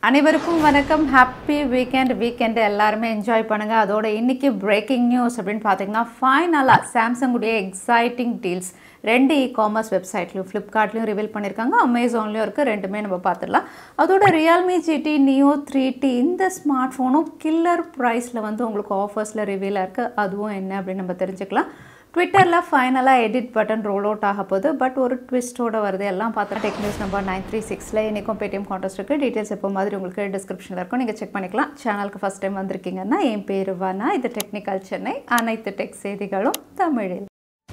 அனைவருக்கும் வணக்கம் happy weekend weekend எல்லாருமே என்ஜாய் பண்ணுங்கள் அதோட இன்னைக்கு பிரேக்கிங் நியூஸ் அப்படின்னு பார்த்தீங்கன்னா ஃபைனலாக சாம்சங்குடைய எக்ஸைட்டிங் டீல்ஸ் ரெண்டு இ காமர்ஸ் வெப்சைட்லையும் ஃப்ளிப்கார்ட்லையும் ரிவீல் பண்ணியிருக்காங்க அமேசான்லேயும் இருக்குது ரெண்டுமே நம்ம பார்த்துடலாம் அதோட Realme GT Neo three T இந்த ஸ்மார்ட் ஃபோனும் கில்லர் ப்ரைஸில் வந்து உங்களுக்கு ஆஃபர்ஸில் ரிவீலாக இருக்குது அதுவும் என்ன அப்படின்னு நம்ம தெரிஞ்சுக்கலாம் ட்விட்டரில் ஃபைனலாக எடிட் பட்டன் ரோல் அவுட் ஆக போகுது பட் ஒரு ட்விஸ்ட்டோட வருது எல்லாம் பார்த்தா tech news number nine three சிக்ஸில் இன்றைக்கும் பேடிஎம் கான்டெஸ்ட் இருக்குது டீட்டெயில்ஸ் எப்போ மாதிரி உங்களுக்கு டிஸ்கிரிப்ஷனில் இருக்கும் நீங்கள் செக் பண்ணிக்கலாம் சேனலுக்கு ஃபஸ்ட் டைம் வந்திருக்கீங்கன்னா என் பேர் வானா இது டெக்னிக்கல் சென்னை அனைத்து டெக் செய்திகளும் தமிழில்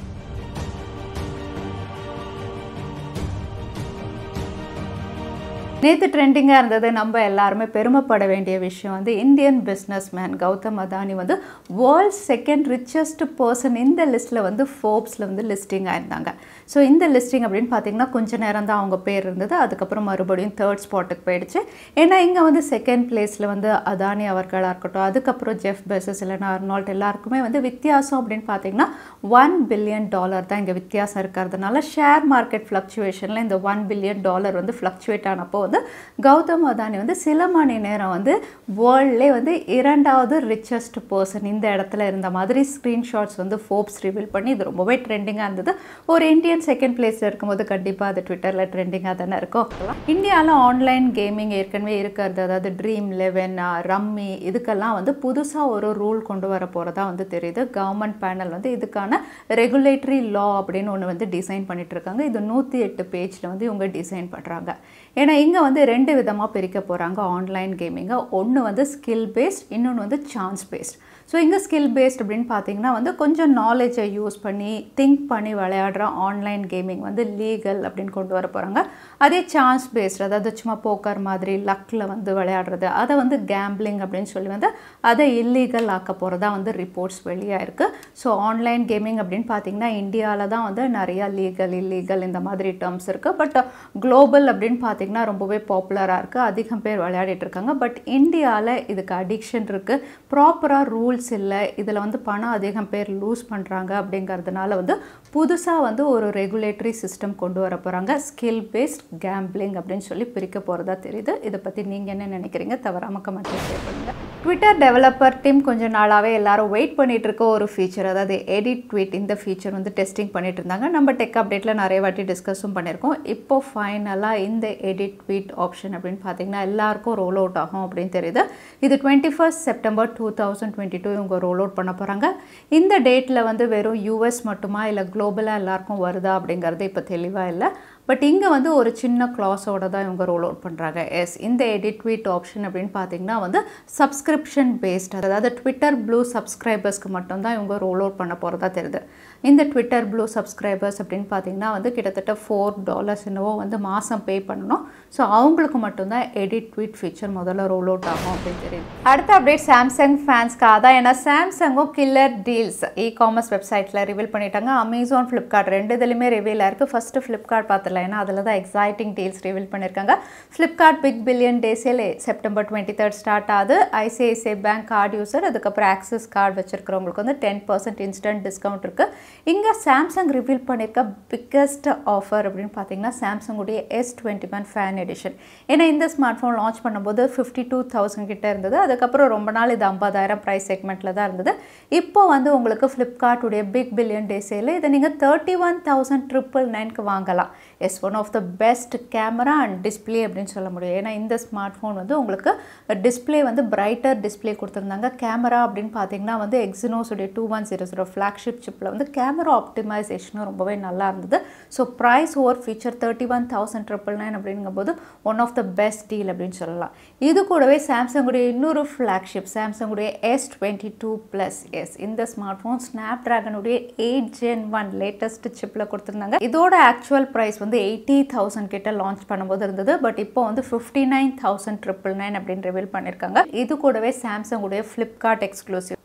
நேற்று ட்ரெண்டிங்காக இருந்தது நம்ம எல்லாருமே பெருமைப்பட வேண்டிய விஷயம் வந்து Indian businessman Gautam Adani வந்து வேர்ல்ட் செகண்ட் ரிச்சஸ்ட் பர்சன் இந்த லிஸ்ட்டில் வந்து ஃபோர்ப்ஸில் வந்து லிஸ்டிங் ஆயிருந்தாங்க ஸோ இந்த லிஸ்டிங் அப்படின்னு பார்த்தீங்கன்னா கொஞ்ச நேரம் தான் அவங்க பேர் இருந்தது அதுக்கப்புறம் மறுபடியும் தேர்ட் ஸ்பாட்டுக்கு போயிடுச்சு ஏன்னா இங்கே வந்து செகண்ட் பிளேஸில் வந்து அதானி அவர்களாக இருக்கட்டும் அதுக்கப்புறம் ஜெஃப் பெசஸ் இல்லைனா அர்னால்ட் எல்லாருக்குமே வந்து வித்தியாசம் அப்படின்னு பார்த்தீங்கன்னா ஒன் பில்லியன் டாலர் தான் இங்கே வித்தியாசம் இருக்கிறதுனால ஷேர் மார்க்கெட் ஃப்ளக்சுவேஷனில் இந்த ஒன் பில்லியன் டாலர் வந்து ஃப்ளக்சுவேட் ஆனப்போ வந்து கௌதம் அதானி வந்து சில மணி நேரம் வந்து வேர்ல்ட்லே வந்து இரண்டாவது ரிச்சஸ்ட் பர்சன் இந்த இடத்துல இருந்த மாதிரி ஸ்க்ரீன்ஷாட்ஸ் வந்து ஃபோப்ஸ் ரிவீல் பண்ணி இது ரொம்பவே ட்ரெண்டிங்காக இருந்தது ஒரு இந்தியன் செகண்ட் பிளேஸில் இருக்கும்போது கண்டிப்பாக அது ட்விட்டரில் ட்ரெண்டிங்காக தானே இருக்கும் இந்தியாவில் ஆன்லைன் கேமிங் ஏற்கனவே இருக்கிறது அதாவது ட்ரீம் லெவன் ரம்மி இதுக்கெல்லாம் வந்து புதுசாக ஒரு ரூல் கொண்டு வர போகிறதா வந்து தெரியுது கவர்மெண்ட் பேனல் வந்து இதுக்கான ரெகுலேட்டரி லா அப்படின்னு ஒன்று வந்து டிசைன் பண்ணிட்டு இருக்காங்க இது நூற்றி எட்டு பேஜில் வந்து இவங்க டிசைன் பண்ணுறாங்க ஏன்னா இங்கே வந்து ரெண்டு விதமாக பிரிக்க போகிறாங்க ஆன்லைன் கேமிங்கை ஒன்று வந்து ஸ்கில் பேஸ்ட் இன்னொன்று வந்து சான்ஸ் பேஸ்ட் ஸோ இங்கே ஸ்கில் பேஸ்ட் அப்படின்னு பார்த்தீங்கன்னா வந்து கொஞ்சம் நாலேஜை யூஸ் பண்ணி திங்க் பண்ணி விளையாடுற ஆன்லைன் கேமிங் வந்து லீகல் அப்படின்னு கொண்டு வர போகிறாங்க அதே சான்ஸ் பேஸ்ட் அதாவது சும்மா போக்கர் மாதிரி லக்கில் வந்து விளையாடுறது அதை வந்து கேம்பிளிங் அப்படின்னு சொல்லி வந்து அதை இல்லீகல் ஆக்க போகிறதா வந்து ரிப்போர்ட்ஸ் வெளியாக இருக்குது ஸோ ஆன்லைன் கேமிங் அப்படின்னு பார்த்தீங்கன்னா இந்தியாவில் தான் வந்து நிறையா லீகல் இல்லீகல் இந்த மாதிரி டேர்ம்ஸ் இருக்குது பட் குளோபல் அப்படின்னு பார்த்தீங்கன்னா ரொம்பவே பாப்புலராக இருக்குது அதிகம் பேர் விளையாடிட்டு இருக்காங்க பட் இந்தியாவில் இதுக்கு அடிக்ஷன் இருக்குது ப்ராப்பராக ரூல்ஸ் இல்லை இதில் வந்து பணம் அதிகம் பேர் லூஸ் பண்ணுறாங்க அப்படிங்கிறதுனால வந்து புதுசாக வந்து ஒரு ரெகுலேட்டரி சிஸ்டம் கொண்டு வர போகிறாங்க ஸ்கில் பேஸ்ட் கேம்பிளிங் அப்படின்னு சொல்லி பிரிக்க போகிறதா தெரியுது இதை பற்றி நீங்கள் என்ன நினைக்கிறீங்க தவறாமல் கமெண்ட்டில் ஷேர் பண்ணுங்கள் ட்விட்டர் டெவலப்பர் டீம் கொஞ்ச நாளாகவே எல்லாரும் வெயிட் பண்ணிட்டு இருக்க ஒரு ஃபீச்சர் அதாவது எடிட் ட்வீட் இந்த ஃபீச்சர் வந்து டெஸ்டிங் பண்ணிட்டு இருந்தாங்க நம்ம டெக் அப்டேட்டில் நிறைய வாட்டி டிஸ்கஸும் பண்ணியிருக்கோம் இப்போ ஃபைனலாக இந்த எடிட் ட்வீட் ஆப்ஷன் அப்படின்னு பார்த்தீங்கன்னா எல்லாருக்கும் ரோல் அவுட் ஆகும் அப்படின்னு தெரியுது இது twenty first September two thousand twenty two இவங்க ரோல் அவுட் பண்ண போகிறாங்க இந்த டேட்டில் வந்து வெறும் யூஎஸ் மட்டுமா இல்லை குளோபலாக எல்லாருக்கும் வருதா அப்படிங்கிறது இப்போ தெளிவாக இல்லை பட் இங்கே வந்து ஒரு சின்ன க்ளாஸோட தான் இவங்க ரோல் அவுட் பண்ணுறாங்க எஸ் இந்த எடிட் ட்வீட் ஆப்ஷன் அப்படின்னு பார்த்தீங்கன்னா வந்து சப்ஸ்கிரிப்ஷன் பேஸ்ட் அதாவது ட்விட்டர் ப்ளூ சப்ஸ்கிரைபர்ஸ்க்கு மட்டும்தான் இவங்க ரோல் அவுட் பண்ண போகிறதா தெரியுது இந்த ட்விட்டர் ப்ளூ சப்ஸ்கிரைபர்ஸ் அப்படின்னு பார்த்தீங்கன்னா வந்து கிட்டத்தட்ட ஃபோர் டாலர்ஸ் என்னவோ வந்து மாதம் பே பண்ணணும் ஸோ அவங்களுக்கு மட்டும்தான் எடிட் ட்வீட் ஃபீச்சர் முதல்ல ரோல் அவுட் ஆகும் அப்படின்னு தெரியுது அடுத்த அப்டேட் சாம்சங் ஃபேன்ஸ்க்கு அதான் ஏன்னா சாம்சங்கும் கில்லர் டீல்ஸ் இ காமர்ஸ் வெப்சைட்டில் ரிவீல் பண்ணிட்டாங்க அமேசான் ஃப்ளிப்கார்ட் ரெண்டு இதுலையுமே ரிவீல் ஆயிருக்கு ஃபஸ்ட்டு ஃப்ளிப்கார்ட் பார்த்துல ஏன்னா அதில் தான் எக்ஸைட்டிங் டீல்ஸ் ரிவீல் பண்ணியிருக்காங்க ஃப்ளிப்கார்ட் பிக் பில்லியன் டேஸில் செப்டம்பர் டுவெண்ட்டி தேர்ட் ஸ்டார்ட் ஆகுது ஐசிஐசிஐ பேங்க் கார்டு யூசர் அதுக்கப்புறம் ஆக்சிஸ் கார்டு வச்சிருக்கிறவங்களுக்கு வந்து டென் பர்சன்ட் இன்ஸ்டன்ட் டிஸ்கவுண்ட் இருக்குது இங்கே சாம்சங் ரிவீல் பண்ணியிருக்க பிக்கஸ்ட் ஆஃபர் அப்படின்னு பார்த்தீங்கன்னா சாம்சங்குடைய S twenty one fan edition ஏன்னா இந்த ஸ்மார்ட் ஃபோன் லான்ச் பண்ணும்போது ஃபிஃப்டி டூ தௌசண்ட் கிட்ட இருந்தது அதுக்கப்புறம் ரொம்ப நாள் இது ஐம்பதாயிரம் ப்ரைஸ் செக்மெண்ட்டில் தான் இருந்தது இப்போ வந்து உங்களுக்கு ஃப்ளிப்கார்ட்டுடைய பிக் பில்லியன் டே சேல் இதை நீங்கள் தேர்ட்டி ஒன் தௌசண்ட் ட்ரிபிள் நைன்க்கு வாங்கலாம் yes one of the best camera and display அப்படின்னு சொல்ல முடியும் ஏன்னா இந்த ஸ்மார்ட் ஃபோன் வந்து உங்களுக்கு டிஸ்பிளே வந்து பிரைட்டர் டிஸ்பிளே கொடுத்துருந்தாங்க கேமரா அப்படின்னு பார்த்தீங்கன்னா வந்து எக்ஸினோஸுடைய two one zero zero flagship சிப்பில் வந்து கேமரா ஆப்டிமைசேஷனும் ரொம்பவே நல்லா இருந்தது so price over feature thirty one thousand triple nine அப்படிங்கும்போது one of the best deal அப்படின்னு சொல்லலாம் இது கூடவே சாம்சங்குடைய இன்னொரு ஃப்ளாக்ஷிப் சாம்சங்குடைய எஸ் டுவெண்ட்டி டூ ப்ளஸ் எஸ் இந்த ஸ்மார்ட் ஃபோன் ஸ்னாப் ட்ராகனுடைய எயிட் ஜென் ஒன் லேட்டஸ்ட் சிப்பில் கொடுத்துருந்தாங்க இதோட ஆக்சுவல் ப்ரைஸ் வந்து எயிட்டி தௌசண்ட் கிட்ட லான்ச் பண்ணும்போது இருந்தது பட் இப்போ வந்து fifty nine thousand triple nine அப்படின்னு ரிவீல் பண்ணியிருக்காங்க இது கூடவே சாம்சங் உடைய ஃப்ளிப்கார்ட் எக்ஸ்க்ளூசிவ்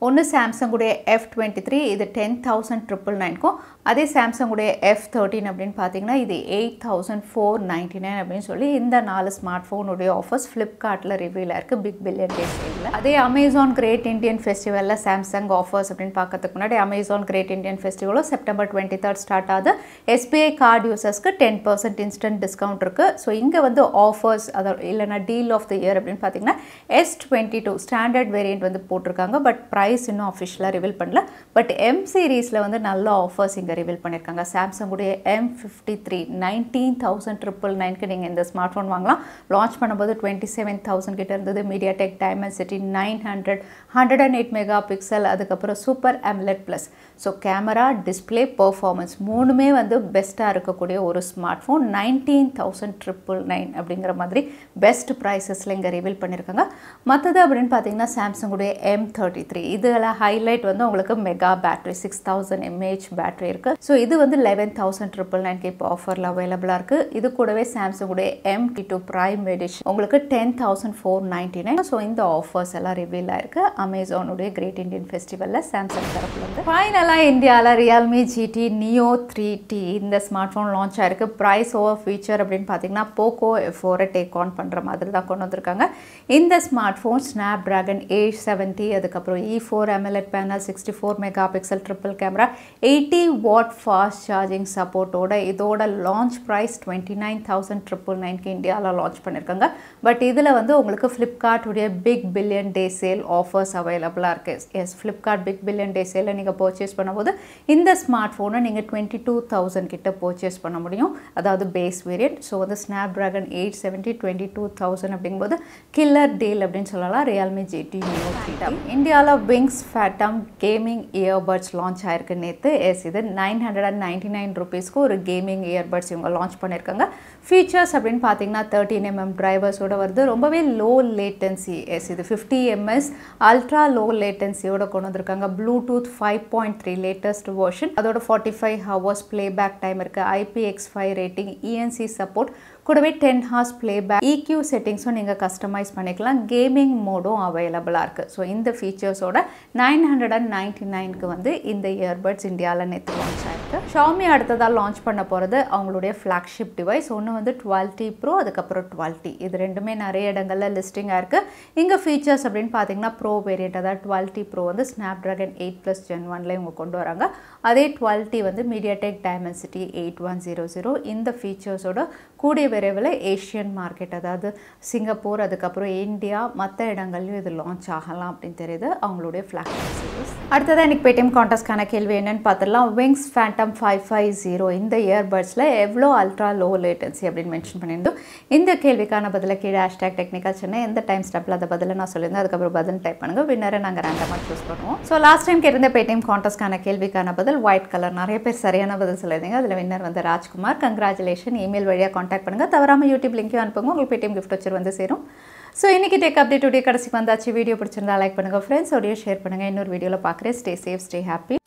ஒன்று சாம்சங்குடைய எஃப் டுவெண்ட்டி த்ரீ இது டென் தௌசண்ட் ட்ரிபிள் நைனுக்கும் அதே சாம்சங்குடைய எஃப் தேர்ட்டின் அப்படின்னு பார்த்தீங்கன்னா இது eight thousand four ninety nine அப்படின்னு சொல்லி இந்த நாலு ஸ்மார்ட் ஃபோனுடைய ஆஃபர்ஸ் ஃப்ளிப்கார்ட்டில் ரிவ்யூவில் இருக்குது பிக் பில்லியன் டே சேலில் அதே அமேசான் கிரேட் இந்தியன் ஃபெஸ்டிவலில் சாம்சங் ஆஃபர்ஸ் அப்படின்னு பார்க்கறதுக்கு முன்னாடி அமேசான் கிரேட் இந்தியன் ஃபெஸ்டிவலும் செப்டம்பர் டுவெண்ட்டி தேர்ட் ஸ்டார்ட் ஆகுது எஸ்பிஐ கார்டு யூசர்ஸ்க்கு டென் பர்சன்ட் இன்ஸ்டன்ட் டிஸ்கவுண்ட் இருக்குது ஸோ இங்கே வந்து ஆஃபர்ஸ் அதாவது இல்லைனா டீல் ஆஃப் த இயர் அப்படின்னு பார்த்தீங்கன்னா S twenty two standard variant வந்து போட்டிருக்காங்க பட் ப்ரைஸ் இன்னும் அஃபிஷியலாக ரிவீல் பண்ணல பட் எம் சீரீஸில் வந்து நல்ல ஆஃபர்ஸ் இங்கே ரிவீல் பண்ணியிருக்காங்க சாம்சங்குடைய M fifty three nineteen thousand triple நைன்க்கு நீங்கள் இந்த ஸ்மார்ட் ஃபோன் வாங்கலாம் லான்ச் பண்ணும்போது டுவெண்ட்டி செவன் தௌசண்ட் கிட்ட இருந்தது MediaTek Dimensity nine hundred hundred and eight megapixel அதுக்கப்புறம் super AMOLED plus so camera display performance மூணுமே வந்து பெஸ்ட்டாக இருக்கக்கூடிய ஒரு smartphone nineteen thousand triple nine அப்படிங்கிற மாதிரி பெஸ்ட் ப்ரைஸஸில் இங்கே ரிவீல் பண்ணியிருக்காங்க மற்றது அப்படின்னு பார்த்தீங்கன்னா சாம்சங்குடைய எம் தேர்ட்டி த்ரீ இதில் ஹைலைட் வந்து உங்களுக்கு mega battery six thousand mAh battery இருக்குது ஸோ இது வந்து லெவன் தௌசண்ட் ட்ரிபிள் நைன்க்கு இப்போ ஆஃபரில் அவைலபிளாக இருக்குது இது கூடவே சாம்சங்குடைய M D two prime edition உங்களுக்கு ten thousand four ninety nine so இந்த ஆஃபர்ஸ் எல்லாம் ரிவீல் ஆயிருக்கு அமேசானுடைய கிரேட் இந்தியன் ஃபெஸ்டிவலில் சாம்சங் தரப்புலேருந்து ஃபைனலாக இந்தியாவில் Realme GT Neo three T இந்த ஸ்மார்ட் ஃபோன் லான்ச் ஆயிருக்கு ப்ரைஸ் ஓவர் ஃபீச்சர் அப்படின்னு பார்த்தீங்கன்னா போக்கோ ஃபோரை டேக் ஆன் பண்ணுற மாதிரி தான் கொண்டு வந்திருக்காங்க இந்த smart phone Snapdragon eight seventy அதுக்கப்புறம் E four AMOLED panel sixty four mega pixel triple camera eighty watt fast charging சப்போர்ட்டோட இதோட launch price twenty nine thousand triple நைன்க்கு இந்தியாவில் லான்ச் பண்ணியிருக்காங்க பட் இதில் வந்து உங்களுக்கு ஃப்ளிப்கார்ட்டுடைய big billion day sale offers அவைலபிளாக இருக்குது yes Flipkart big billion day சேலில் நீங்கள் பர்ச்சேஸ் பண்ணும்போது இந்த ஸ்மார்ட் ஃபோனை நீங்கள் டுவெண்ட்டி டூ தௌசண்ட் கிட்ட பர்ச்சேஸ் பண்ண முடியும் அதாவது பேஸ் வேரியன்ட் ஸோ வந்து Snapdragon eight seventy twenty two thousand அப்படிங்கும்போது கில்லர் டீல் அப்படின்னு சொல்லலாம் ரியல்மி ஜிடி நியோ த்ரீ இந்தியாவில் Wings Phantom gaming earbuds launch ஆயிருக்கு நேற்று எஸ் இது nine hundred and ninety nine ருபீஸ்க்கு ஒரு கேமிங் இயர்பட்ஸ் இவங்க லான்ச் பண்ணியிருக்காங்க ஃபீச்சர்ஸ் அப்படின்னு பார்த்தீங்கன்னா தேர்ட்டின் எம்எம் டிரைவர்ஸோட வருது ரொம்பவே லோ லேட்டன்சி எஸ் இது ஃபிஃப்டி எம்எஸ் அல்ட்ரா லோ லேட்டன்சியோட கொண்டு வந்திருக்காங்க Bluetooth five point three latest version அதோட forty five hours playback time இருக்குது IPX five rating ENC support கூடவே டென் ஹார்ஸ் பிளேபேக் இக்யூ செட்டிங்ஸும் நீங்கள் கஸ்டமைஸ் பண்ணிக்கலாம் கேமிங் மோடும் அவைலபிளாக இருக்குது ஸோ இந்த ஃபீச்சர்ஸோட நைன் ஹண்ட்ரட் அண்ட் நைன்டி நைனுக்கு வந்து இந்த இயர்பட்ஸ் இந்தியாவில் நேற்று லான்ச் ஆயிருக்கு ஷாமி அடுத்ததாக லான்ச் பண்ண போகிறது அவங்களுடைய ஃப்ளாக்ஷிப் டிவைஸ் ஒன்று வந்து டுவெல் டி ப்ரோ அதுக்கப்புறம் டுவெல் டி இது ரெண்டுமே நிறைய இடங்களில் லிஸ்டிங் ஆயிருக்கு இங்கே ஃபீச்சர்ஸ் அப்படின்னு பார்த்தீங்கன்னா ப்ரோ வேரியண்ட் அதாவது டுவெல் டி ப்ரோ வந்து Snapdragon eight plus Gen ஒன்ல இவங்க கொண்டு வராங்க அதே டுவெல் டி வந்து MediaTek Dimensity eight one zero zero இந்த ஃபீச்சர்ஸோட கூடிய விரைவில் ஏஷியன் மார்க்கெட் அதாவது சிங்கப்பூர் அதுக்கப்புறம் இந்தியா மற்ற இடங்கள்லையும் இது லான்ச் ஆகலாம் அப்படின்னு தெரியுது அவங்களுடைய ஃப்ளாக்ஷிப் சீரிஸ் அடுத்ததாக எனக்கு பேடிஎம் கான்டெஸ்ட்கான கேள்வி என்னன்னு பார்த்துடலாம் Wings Phantom five five zero இந்த இயர்பட்ஸில் எவ்வளோ அல்ட்ரா லோ லேட்டன்சி அப்படின்னு மென்ஷன் பண்ணியிருந்தோம் இந்த கேள்விக்கான பதிலை கீழே ஹேஷ்டாக் டெக்னிக்கல் சென்னை எந்த டைம் ஸ்டெப்பில் அந்த பதிலை நான் சொல்லியிருந்தேன் அதுக்கப்புறம் பதில் டைப் பண்ணுங்கள் வின்னரை நாங்கள் ரேண்டமாக சூஸ் பண்ணுவோம் ஸோ லாஸ்ட் டைம் கேட்டிருந்த பேடிஎம் கான்டெஸ்ட்கான கேள்விக்கான பதில் ஒயிட் கலர் நிறைய பேர் சரியான பதில் சொல்லியிருந்தீங்க அதில் வின்னர் வந்து ராஜ்குமார் கங்க்ராச்சுலேஷன் இமெயில் வழியாக காண்டாக்ட் பண்ணுங்கள் தவறாமல் யூடியூப் லிங்க்கையும் அனுப்புங்க உங்களுக்கு பேடிஎம் கிஃப்ட் வச்சு வந்து சேரும் ஸோ இன்றைக்கி டேக் அப்டேட் உடைய கடைசிக்கு வந்தாச்சு வீடியோ பிடிச்சிருந்தா லைக் பண்ணுங்கள் ஃப்ரெண்ட்ஸ் ஆடியோ ஷேர் பண்ணுங்கள் இன்னொரு வீடியோவில் பார்க்குறேன் ஸ்டே சேஃப் ஸ்டே ஹாப்பி